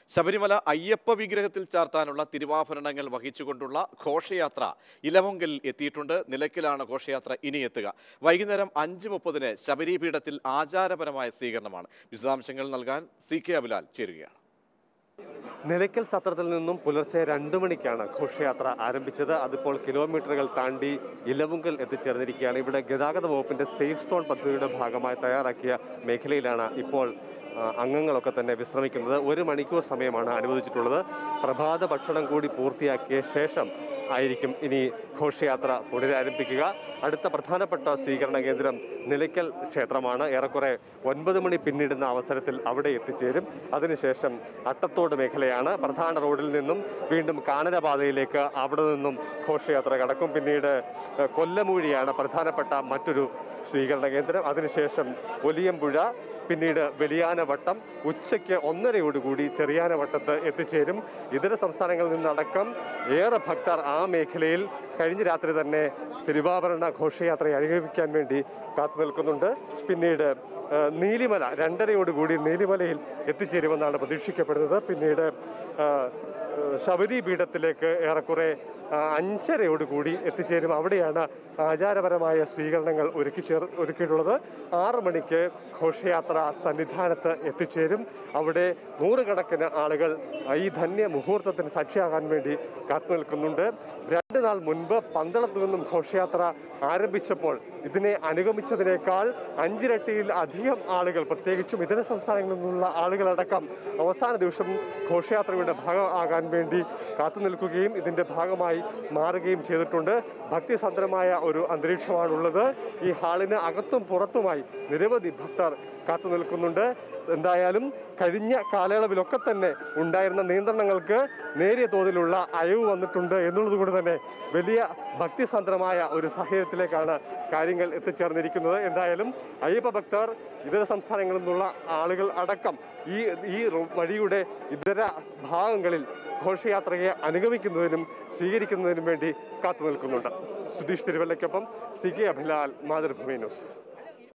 ശബരിമല അയ്യപ്പ വിഗ്രഹത്തിൽ ചാർത്താനുള്ള തിരുവാഭരണങ്ങൾ വഹിച്ചുകൊണ്ടുള്ള ഘോഷയാത്ര ഇലവങ്കൽ എത്തിയിട്ടുണ്ട് നിലയ്ക്കലാണ് ഘോഷയാത്ര ഇനി എത്തുക വൈകുന്നേരം അഞ്ച് മുപ്പതിന് ശബരിപീഠത്തിൽ ആചാരപരമായ സ്വീകരണമാണ് വിശദാംശങ്ങൾ നൽകാൻ സി കെ അബിലാൽ ചേരുകയാണ് നിലയ്ക്കൽ സത്രത്തിൽ നിന്നും പുലർച്ചെ രണ്ടു മണിക്കാണ് ഘോഷയാത്ര ആരംഭിച്ചത് അതിപ്പോൾ കിലോമീറ്ററുകൾ താണ്ടി ഇലവുങ്കൽ എത്തിച്ചേർന്നിരിക്കുകയാണ് ഇവിടെ ഗതാഗത വകുപ്പിന്റെ സേഫ് സോൺ പദ്ധതിയുടെ ഭാഗമായി തയ്യാറാക്കിയ മേഖലയിലാണ് ഇപ്പോൾ ആ, അംഗങ്ങളൊക്കെ തന്നെ വിശ്രമിക്കുന്നത് ഒരു മണിക്കൂർ സമയമാണ് അനുവദിച്ചിട്ടുള്ളത് പ്രഭാത ഭക്ഷണം കൂടി പൂർത്തിയാക്കിയ ശേഷം ആയിരിക്കും ഇനി ഘോഷയാത്ര പുനരാരംഭിക്കുക അടുത്ത പ്രധാനപ്പെട്ട സ്വീകരണ കേന്ദ്രം നിലയ്ക്കൽ ക്ഷേത്രമാണ് ഏറെക്കുറെ ഒൻപത് മണി പിന്നിടുന്ന അവസരത്തിൽ അവിടെ എത്തിച്ചേരും അതിനുശേഷം അട്ടത്തോട് മേഖലയാണ് പ്രധാന റോഡിൽ നിന്നും വീണ്ടും കാനനപാതയിലേക്ക് അവിടെ നിന്നും ഘോഷയാത്ര കടക്കും പിന്നീട് ഏഹ്, കൊല്ലമൂഴിയാണ് പ്രധാനപ്പെട്ട മറ്റൊരു സ്വീകരണ കേന്ദ്രം അതിനുശേഷം ഒലിയമ്പുഴ പിന്നീട് വെളിയാനവട്ടം ഉച്ചയ്ക്ക് ഒന്നരയോടുകൂടി ചെറിയാനവട്ടത്ത് എത്തിച്ചേരും ഇതര സംസ്ഥാനങ്ങളിൽ നിന്നടക്കം ഏറെ ഭക്തർ ആ മേഖലയിൽ കഴിഞ്ഞ രാത്രി തന്നെ തിരുവാഭരണ ഘോഷയാത്രയെ അനുഗമിക്കാൻ വേണ്ടി കാത്തു നിൽക്കുന്നുണ്ട് പിന്നീട് ആ, നീലിമല രണ്ടരയോടുകൂടി നീലിമലയിൽ എത്തിച്ചേരുമെന്നാണ് പ്രതീക്ഷിക്കപ്പെടുന്നത് പിന്നീട് ആ, ശബരി പീഠത്തിലേക്ക് ഏറെക്കുറെ ആ, അഞ്ചരയോടുകൂടി എത്തിച്ചേരും അവിടെയാണ് ആചാരപരമായ സ്വീകരണങ്ങൾ ഒരുക്കി ചേർ ഒരുക്കിയിട്ടുള്ളത് ആറ് മണിക്ക് ഘോഷയാത്ര സന്നിധാനത്ത് എത്തിച്ചേരും അവിടെ നൂറുകണക്കിന് ആളുകൾ ഈ ധന്യ മുഹൂർത്തത്തിന് സാക്ഷിയാകാൻ വേണ്ടി കാത്തു നിൽക്കുന്നുണ്ട് രണ്ട് നാൾ മുൻപ് പന്തളത്തു നിന്നും ഘോഷയാത്ര ആരംഭിച്ചപ്പോൾ ഇതിനെ അനുഗമിച്ചതിനേക്കാൾ അഞ്ചിരട്ടിയിൽ അധികം ആളുകൾ പ്രത്യേകിച്ചും ഇതര സംസ്ഥാനങ്ങളിൽ നിന്നുള്ള ആളുകളടക്കം അവസാന ദിവസം ഘോഷയാത്രയുടെ ഭാഗമാകാൻ വേണ്ടി കാത്തു നിൽക്കുകയും ഇതിന്റെ ഭാഗമായി മാറുകയും ചെയ്തിട്ടുണ്ട് ഭക്തിസന്ദ്രമായ ഒരു അന്തരീക്ഷമാണുള്ളത് ഈ ഹാളിന് അകത്തും പുറത്തുമായി നിരവധി ഭക്തർ കാത്തു നിൽക്കുന്നുണ്ട് എന്തായാലും കഴിഞ്ഞ കാലയളവിലൊക്കെ തന്നെ ഉണ്ടായിരുന്ന നിയന്ത്രണങ്ങൾക്ക് നേരിയ തോതിലുള്ള അയവ് വന്നിട്ടുണ്ട് എന്നുള്ളത് കൊണ്ട് തന്നെ വലിയ ഭക്തിസന്ദ്രമായ ഒരു സാഹചര്യത്തിലേക്കാണ് കാര്യങ്ങൾ എത്തിച്ചേർന്നിരിക്കുന്നത് എന്തായാലും അയ്യപ്പ ഭക്തർ ഇതര സംസ്ഥാനങ്ങളിൽ നിന്നുള്ള ആളുകൾ അടക്കം ഈ ഈ റോ- വഴിയുടെ ഇതര ഭാഗങ്ങളിൽ ഘോഷയാത്രയെ അനുഗമിക്കുന്നതിനും സ്വീകരിക്കുന്നതിനും വേണ്ടി കാത്തു നിൽക്കുന്നുണ്ട് സുധീഷ് തിരുവല്ലയ്ക്കൊപ്പം C K Abhilal Mathrubhumi news